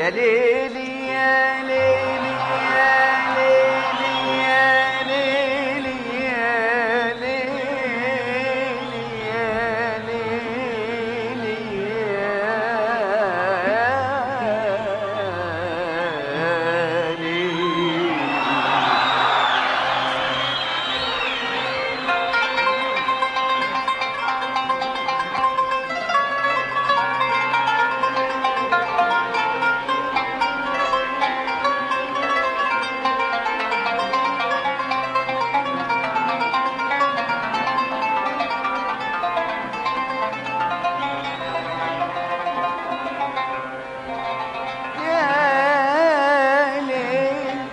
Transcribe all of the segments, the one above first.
يا ليلي يا ليلي يا ليلي يا ليلي يا ليلي يا ليلي يا ليلي يا ليل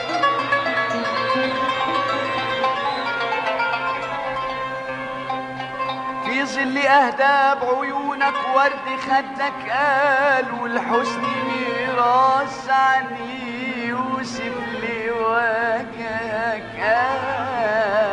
في ظل اهداب عيونك ورد خدك قال والحسن ميراث عن يوسف لوجهك قال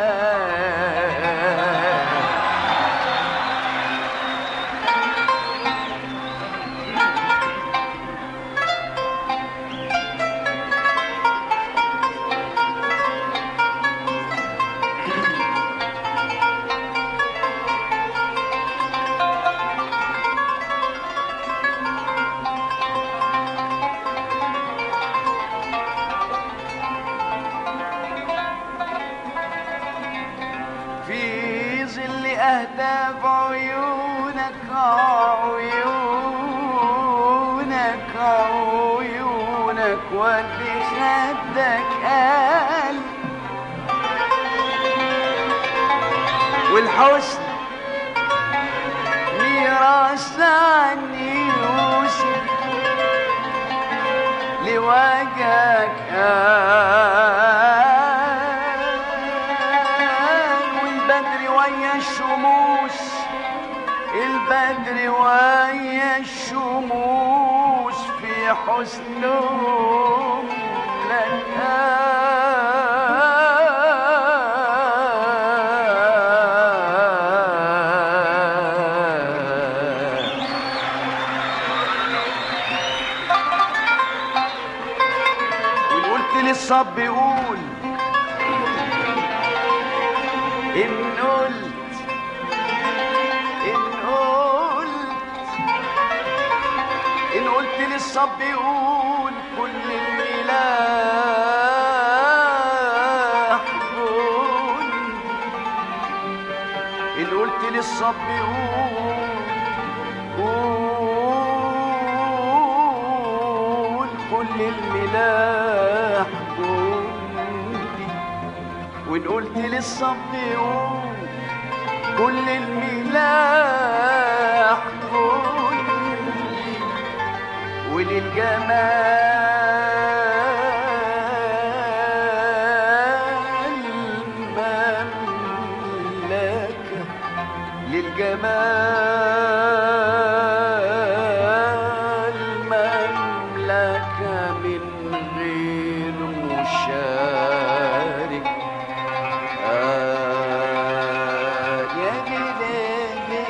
في ظل أهداف عيونك عيونك عيونك ودي خدك قال والحسن ميراث عني يوسف لوجهك قال والبدر ويا الشموس البدر ويا الشموس في حسنهم لك قال وقلت للصب يقول إن قلت إن قلت إن قلت للصب يقول كل الملاح قول إن قلت للصب يقول قول كل الملاح جندي وان قلت للصب يقول كل الملاح جندي وللجمال مملكة للجمال مملكة من غير مشارك آه يا ليلي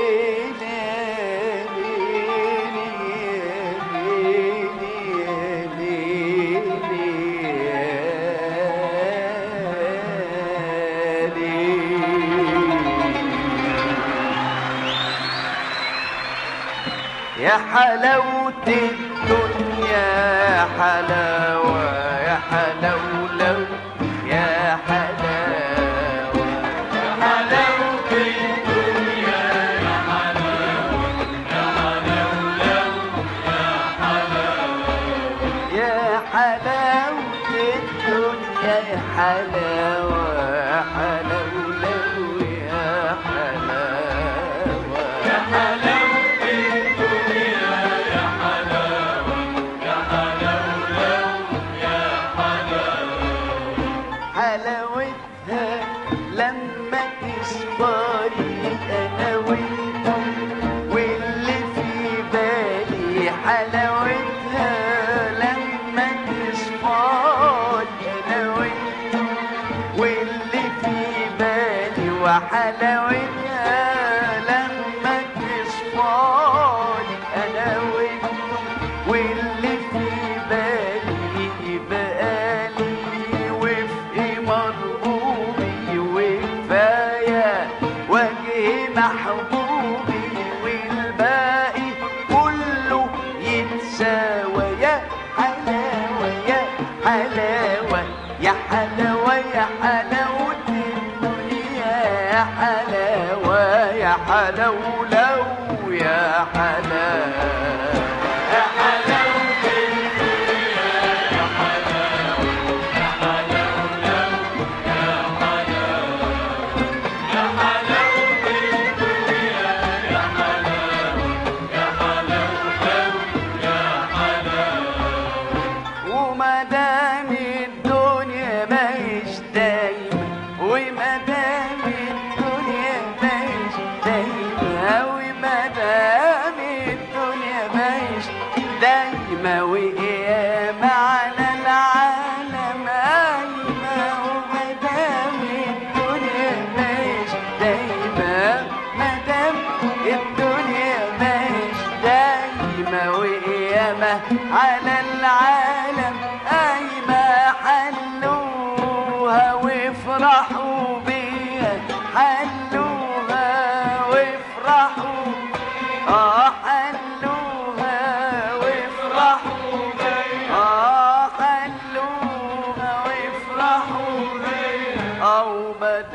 يا حلاوة الدنيا يا حلاوة يا حلاولو يا حلاوة يا حلاوة الدنيا يا يا حلاوة الدنيا يا حلاوة يا حلاولو يا حلاوة يا حلاوتها لما تصفالي انا وانت واللي في بالي حلاوتها لما تصفالي انا وانت واللي في بالي وحلاوتها لما تصفالي انا وانت واللي حلاوة يا حلاوة يا حلاوة الدنيا يا حلاوة يا حلاوة لو يا حلاوة يا حلاوة وما دام الدنيا ماهيش دايما وما دام الدنيا ماهيش دايما وما دام الدنيا ماهيش دايما وقيامة على العالم قايمة وما دام الدنيا ماهيش دايما ما دام الدنيا ماهيش دايما وقيامة على العالم قايمة حلوها وافرحوا بيها حلوها وافرحوا اه حلوها وافرحوا بيها اه حلوها وافرحوا بيها او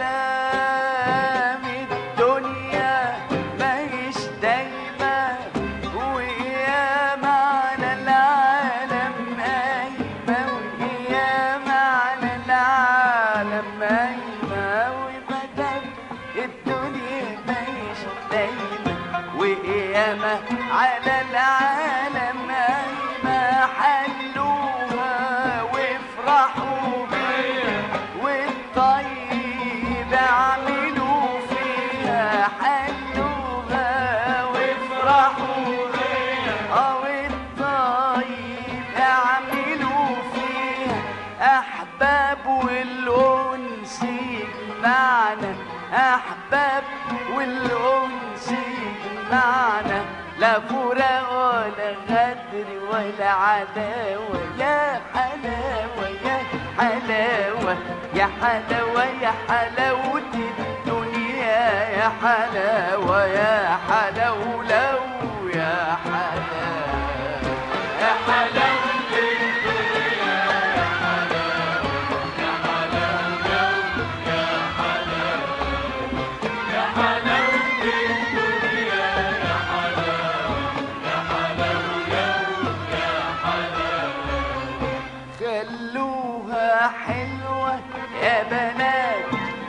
مدام الدنيا ماهيش دايما وقيامة على العالم قايمة وقيامة على العالم قايمة ومدام الدنيا ماهيش دايما وقيامة على العالم قايمة حلوها وافرحوا بيها والطيب اعملوا فيها حلوها وافرحوا بيها اه الطيب اعملوا فيها احباب والانس يجمعنا احباب والانس يجمعنا لا فراق ولا غدر ولا عداوة يا حلاوة يا حلاوة يا حلاوة يا حلاوة الدنيا يا حلاوة يا حلاوة لو يا حلاوة يا حلاوة خلوها حلوة يا بنات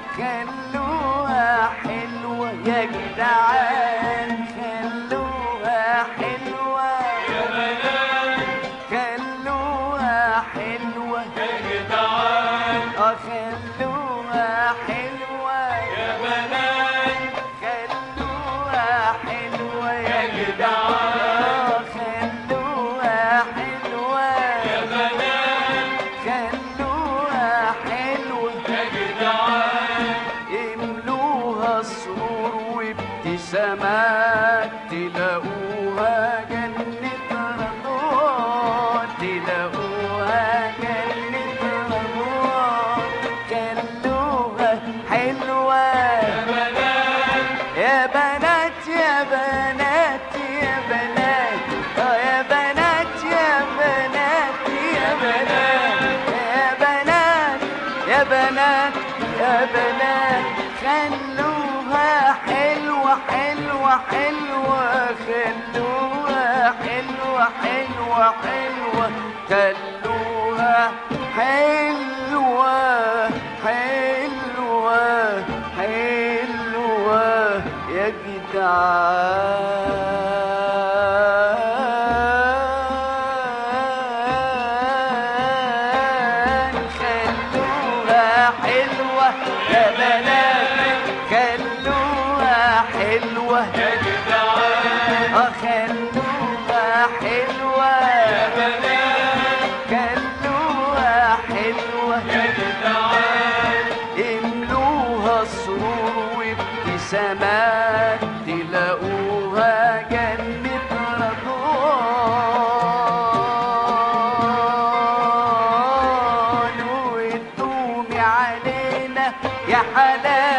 خلوها حلوة يا جدعان خلوها حلوة يا بنات خلوها حلوة يا جدعان اه خلوها حلوة يا بنات خلوها حلوة يا جدعان خلوها حلوة يا بنات خلوها حلوة يا جدعان املوها سرور وابتسامات تلاقوها جنة رضوان تلاقوها جنة رضوان خلوها حلوة يا بنات يا بنات يا بنات يا بنات اه يا بنات يا بنات يا بنات يا بنات يا بنات يا بنات خلوها حلوة حلوة حلوة خلوها حلوة حلوة حلوة خلوها حلوة حلوة حلوة يا جدعان خلوها حلوة يا بنات خلوها حلوة يا جدعان اه خلوها حلوة يا بنات خلوها حلوة يا جدعان املوها سرور وابتسامات تلاقوها جنة رضوان وتدومي علينا يا حلال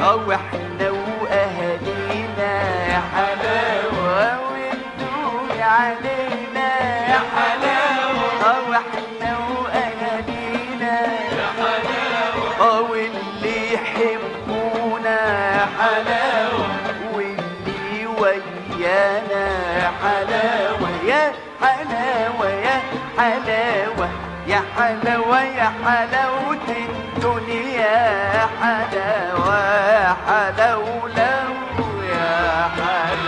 او احنا واهالينا يا حلاوه وانتوا علينا يا حلاوه او احنا واهالينا يا حلاوه او اللي يحبونا يا حلاوه واللي ويانا يا حلاوه يا حلاوه يا حلاوه يا حلاوة يا حلاوة الدنيا يا حلاوة يا حلاوة يا حلاوة